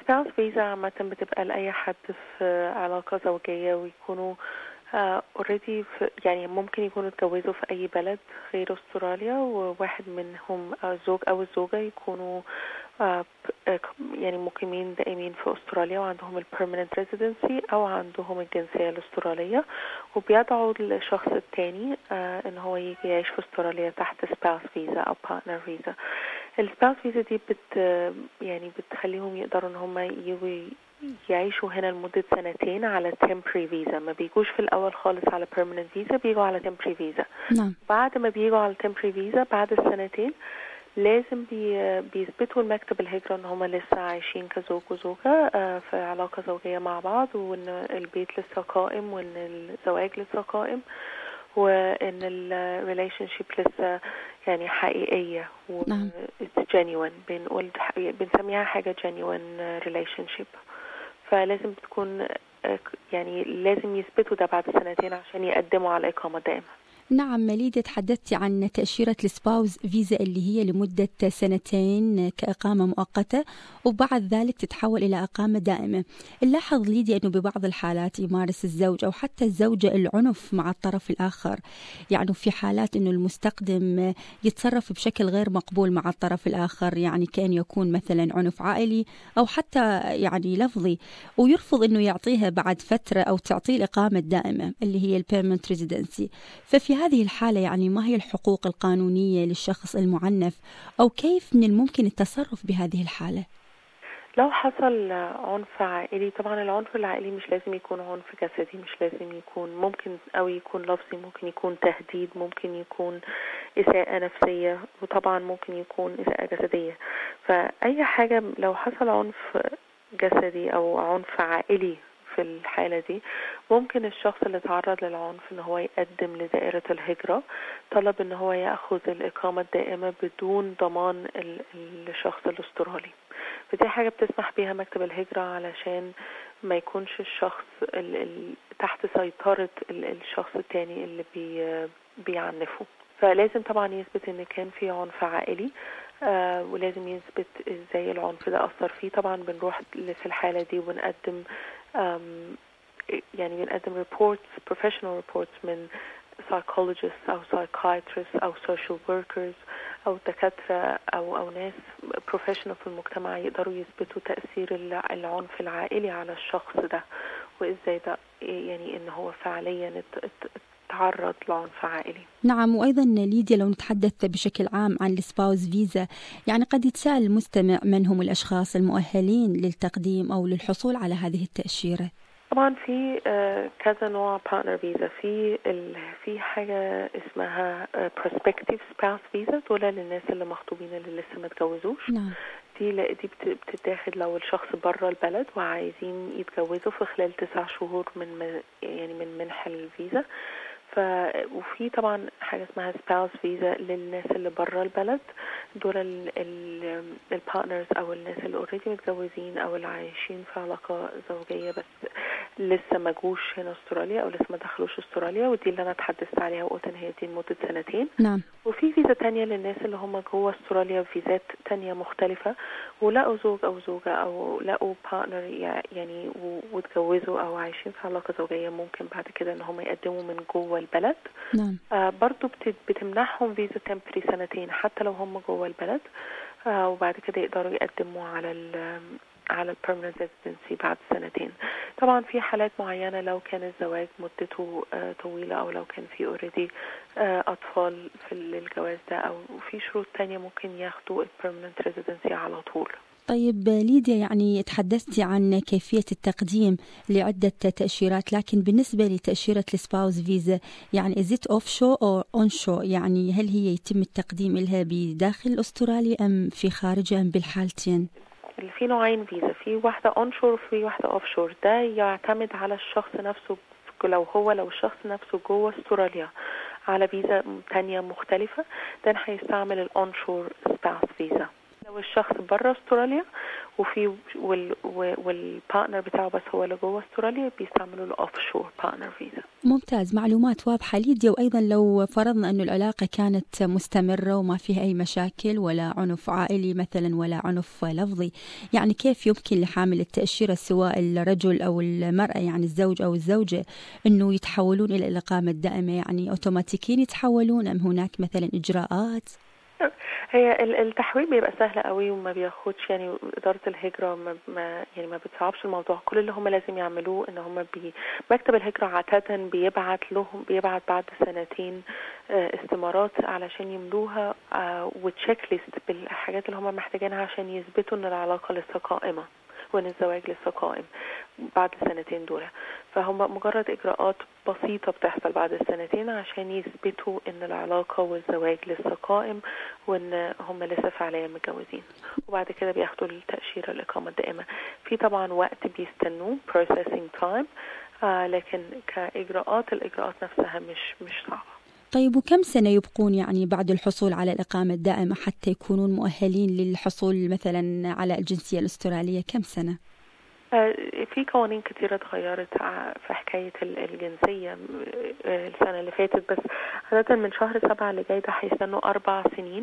السباوس فيزا عامة بتبقى لأي حد في علاقة زوجية ويكونوا اوريدي uh, يعني ممكن يكونوا اتجوزوا في أي بلد غير أستراليا وواحد منهم الزوج أو الزوجة يكونوا uh, يعني مقيمين دائمين في أستراليا وعندهم البيرمننت ريزيدنسي أو عندهم الجنسية الأسترالية وبيدعوا الشخص التاني uh, إن هو يجي يعيش في أستراليا تحت سباوس فيزا أو بارتنر فيزا السباوس فيزا دي بت يعني بتخليهم يقدروا إن هم يجوا يعيشوا هنا لمدة سنتين على temporary فيزا ما بيجوش في الأول خالص على permanent فيزا بيجوا على temporary فيزا نعم بعد ما بيجوا على temporary فيزا بعد السنتين لازم بي بيثبتوا المكتب الهجرة ان هما لسه عايشين كزوج وزوجة في علاقة زوجية مع بعض وان البيت لسه قائم وان الزواج لسه قائم وان الريليشن شيب لسه يعني حقيقية و نعم. genuine بنقول بنسميها حاجة genuine relationship فلازم تكون يعني لازم يثبتوا ده بعد سنتين عشان يقدموا على الإقامة الدائمة نعم ليديا تحدثتي عن تأشيرة السباوز فيزا اللي هي لمدة سنتين كإقامة مؤقتة وبعد ذلك تتحول إلى إقامة دائمة نلاحظ ليديا أنه ببعض الحالات يمارس الزوج أو حتى الزوجة العنف مع الطرف الآخر يعني في حالات أنه المستخدم يتصرف بشكل غير مقبول مع الطرف الآخر يعني كأن يكون مثلا عنف عائلي أو حتى يعني لفظي ويرفض أنه يعطيها بعد فترة أو تعطيه الإقامة الدائمة اللي هي البيرمنت ريزيدنسي ففي هذه الحالة يعني ما هي الحقوق القانونية للشخص المعنف أو كيف من الممكن التصرف بهذه الحالة؟ لو حصل عنف عائلي طبعا العنف العائلي مش لازم يكون عنف جسدي مش لازم يكون ممكن أو يكون لفظي ممكن يكون تهديد ممكن يكون إساءة نفسية وطبعا ممكن يكون إساءة جسدية فأي حاجة لو حصل عنف جسدي أو عنف عائلي في الحالة دي ممكن الشخص اللي تعرض للعنف ان هو يقدم لدائرة الهجرة طلب ان هو ياخذ الإقامة الدائمة بدون ضمان الشخص الأسترالي فدي حاجة بتسمح بيها مكتب الهجرة علشان ما يكونش الشخص ال ال تحت سيطرة ال الشخص التاني اللي بي بيعنفه فلازم طبعا يثبت ان كان في عنف عائلي آه ولازم يثبت ازاي العنف ده اثر فيه طبعا بنروح في الحالة دي ونقدم يعني بنقدم reports professional reports من psychologists أو psychiatrists أو social workers أو دكاترة أو أو ناس professional في المجتمع يقدروا يثبتوا تأثير العنف العائلي على الشخص ده وإزاي ده يعني إن هو فعليا تعرض لعنف عائلي نعم وأيضا ليديا لو نتحدث بشكل عام عن السباوز فيزا يعني قد يتساءل المستمع من هم الأشخاص المؤهلين للتقديم أو للحصول على هذه التأشيرة طبعا في كذا نوع بارتنر فيزا في في حاجه اسمها prospective spouse فيزا دول للناس اللي مخطوبين اللي لسه ما اتجوزوش نعم دي دي بتتاخد لو الشخص بره البلد وعايزين يتجوزوا في خلال تسع شهور من يعني من منح الفيزا ف وفي طبعا حاجه اسمها سباوس فيزا للناس اللي بره البلد دول البارتنرز او الناس اللي اوريدي متجوزين او اللي عايشين في علاقه زوجيه بس لسه ما جوش هنا استراليا او لسه ما دخلوش استراليا ودي اللي انا اتحدثت عليها وقلت ان هي دي لمده سنتين نعم وفي فيزا تانية للناس اللي هم جوه استراليا فيزات تانية مختلفة ولقوا زوج او زوجة او لقوا بارتنر يعني واتجوزوا او عايشين في علاقة زوجية ممكن بعد كده ان هم يقدموا من جوه البلد نعم آه برضو بتمنحهم فيزا تمبري سنتين حتى لو هم جوه البلد آه وبعد كده يقدروا يقدموا على ال على البيرمننت ريزيدنسي بعد سنتين طبعا في حالات معينة لو كان الزواج مدته آه طويلة أو لو كان في اوريدي آه أطفال في الجواز ده أو في شروط تانية ممكن ياخدوا البيرمننت ريزيدنسي على طول طيب ليديا يعني تحدثتي عن كيفية التقديم لعدة تأشيرات لكن بالنسبة لتأشيرة السباوز فيزا يعني ازيت اوف شو او اون شو يعني هل هي يتم التقديم لها بداخل استراليا ام في خارجها ام بالحالتين؟ في نوعين فيزا في واحدة اون شور وفي واحدة اوف شور ده يعتمد على الشخص نفسه لو هو لو الشخص نفسه جوه استراليا على فيزا تانية مختلفة ده هيستعمل الاون شور سباوس فيزا لو الشخص بره استراليا وفي وال والبارتنر بتاعه بس هو اللي جوه استراليا بيستعملوا الاوف شور بارتنر فيزا ممتاز معلومات واضحه ليديا وايضا لو فرضنا انه العلاقه كانت مستمره وما فيها اي مشاكل ولا عنف عائلي مثلا ولا عنف لفظي يعني كيف يمكن لحامل التاشيره سواء الرجل او المراه يعني الزوج او الزوجه انه يتحولون الى الاقامه الدائمه يعني اوتوماتيكيا يتحولون ام هناك مثلا اجراءات هي التحويل بيبقى سهل قوي وما بياخدش يعني اداره الهجره ما, ما يعني ما بتصعبش الموضوع كل اللي هم لازم يعملوه ان هم بي مكتب الهجره عاده بيبعت لهم بيبعت بعد سنتين استمارات علشان يملوها وتشيك ليست بالحاجات اللي هم محتاجينها عشان يثبتوا ان العلاقه لسه قائمه وان الزواج لسه قائم بعد السنتين دول فهم مجرد اجراءات بسيطة بتحصل بعد السنتين عشان يثبتوا ان العلاقة والزواج لسه قائم وان هم لسه فعليا متجوزين وبعد كده بياخدوا التأشيرة الإقامة الدائمة في طبعا وقت بيستنوه processing time آه لكن كإجراءات الإجراءات نفسها مش مش صعبة طيب وكم سنة يبقون يعني بعد الحصول على الإقامة الدائمة حتى يكونون مؤهلين للحصول مثلا على الجنسية الأسترالية كم سنة؟ في قوانين كتيرة اتغيرت في حكاية الجنسية السنة اللي فاتت بس عادة من شهر سبعة اللي جاي ده هيستنوا أربع سنين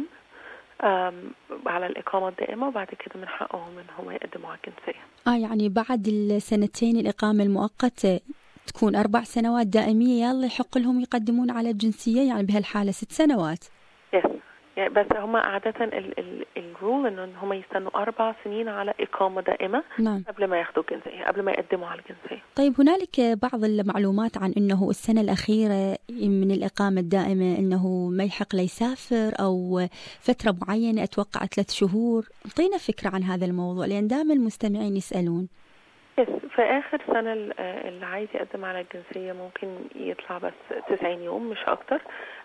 على الإقامة الدائمة وبعد كده من حقهم إن هم يقدموا على الجنسية. آه يعني بعد السنتين الإقامة المؤقتة تكون أربع سنوات دائمية يلا يحق لهم يقدمون على الجنسية يعني بهالحالة ست سنوات. يس يعني بس هم عادة الرول ان هم يستنوا اربع سنين على اقامة دائمة نعم. قبل ما ياخذوا الجنسية قبل ما يقدموا على الجنسية. طيب هنالك بعض المعلومات عن انه السنة الأخيرة من الإقامة الدائمة انه ما يحق له يسافر او فترة معينة اتوقع ثلاث شهور، اعطينا فكرة عن هذا الموضوع لان دائما المستمعين يسألون. يس في اخر سنه اللي عايز يقدم على الجنسيه ممكن يطلع بس 90 يوم مش اكتر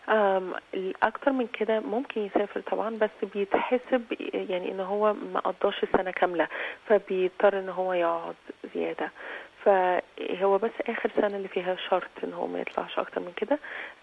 اكتر من كده ممكن يسافر طبعا بس بيتحسب يعني ان هو ما قضاش السنه كامله فبيضطر ان هو يقعد زياده فهو بس اخر سنه اللي فيها شرط ان هو ما يطلعش اكتر من كده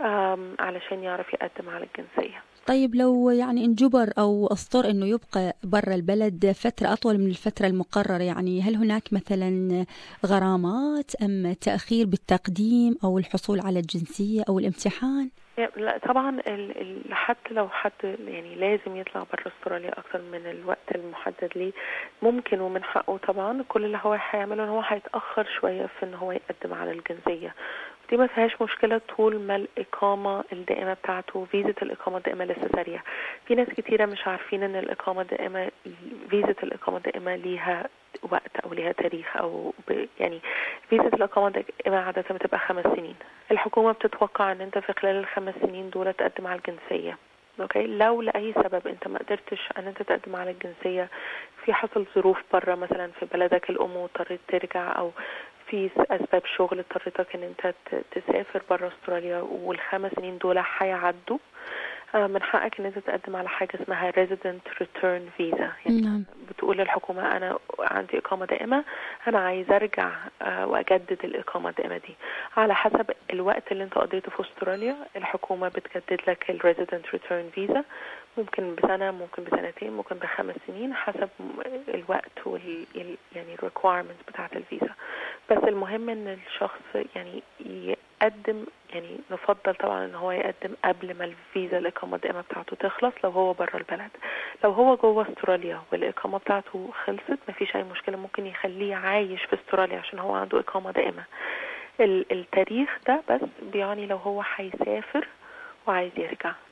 علشان يعرف يقدم على الجنسيه طيب لو يعني انجبر او اضطر انه يبقى برا البلد فتره اطول من الفتره المقرره يعني هل هناك مثلا غرامات ام تاخير بالتقديم او الحصول على الجنسيه او الامتحان؟ لا طبعا حتى لو حد يعني لازم يطلع برا استراليا اكتر من الوقت المحدد ليه ممكن ومن حقه طبعا كل اللي هو هيعمله ان هو هيتاخر شويه في ان هو يقدم على الجنسيه دي ما فيهاش مشكله طول ما الاقامه الدائمه بتاعته فيزا الاقامه الدائمه لسه ساريه في ناس كتيره مش عارفين ان الاقامه الدائمه فيزا الاقامه الدائمه ليها وقت او ليها تاريخ او ب... يعني فيزا الاقامه الدائمه عاده بتبقى خمس سنين الحكومه بتتوقع ان انت في خلال الخمس سنين دول تقدم على الجنسيه اوكي لو لاي سبب انت ما قدرتش ان انت تقدم على الجنسيه في حصل ظروف بره مثلا في بلدك الام واضطريت ترجع او في اسباب شغل اضطريتك ان انت تسافر بره استراليا والخمس سنين دول هيعدوا من حقك ان انت تقدم على حاجه اسمها resident return visa يعني نعم. بتقول للحكومه انا عندي اقامه دائمه انا عايز ارجع واجدد الاقامه الدائمه دي على حسب الوقت اللي انت قضيته في استراليا الحكومه بتجدد لك الريزيدنت ريتيرن فيزا ممكن بسنه ممكن بسنتين ممكن بخمس سنين حسب الوقت وال يعني الريكوايرمنتس بتاعه الفيزا بس المهم ان الشخص يعني يقدم يعني نفضل طبعا ان هو يقدم قبل ما الفيزا الاقامه الدائمه بتاعته تخلص لو هو بره البلد لو هو جوه استراليا والاقامه بتاعته خلصت مفيش اي مشكله ممكن يخليه عايش في استراليا عشان هو عنده اقامه دائمه التاريخ ده بس بيعني لو هو هيسافر وعايز يرجع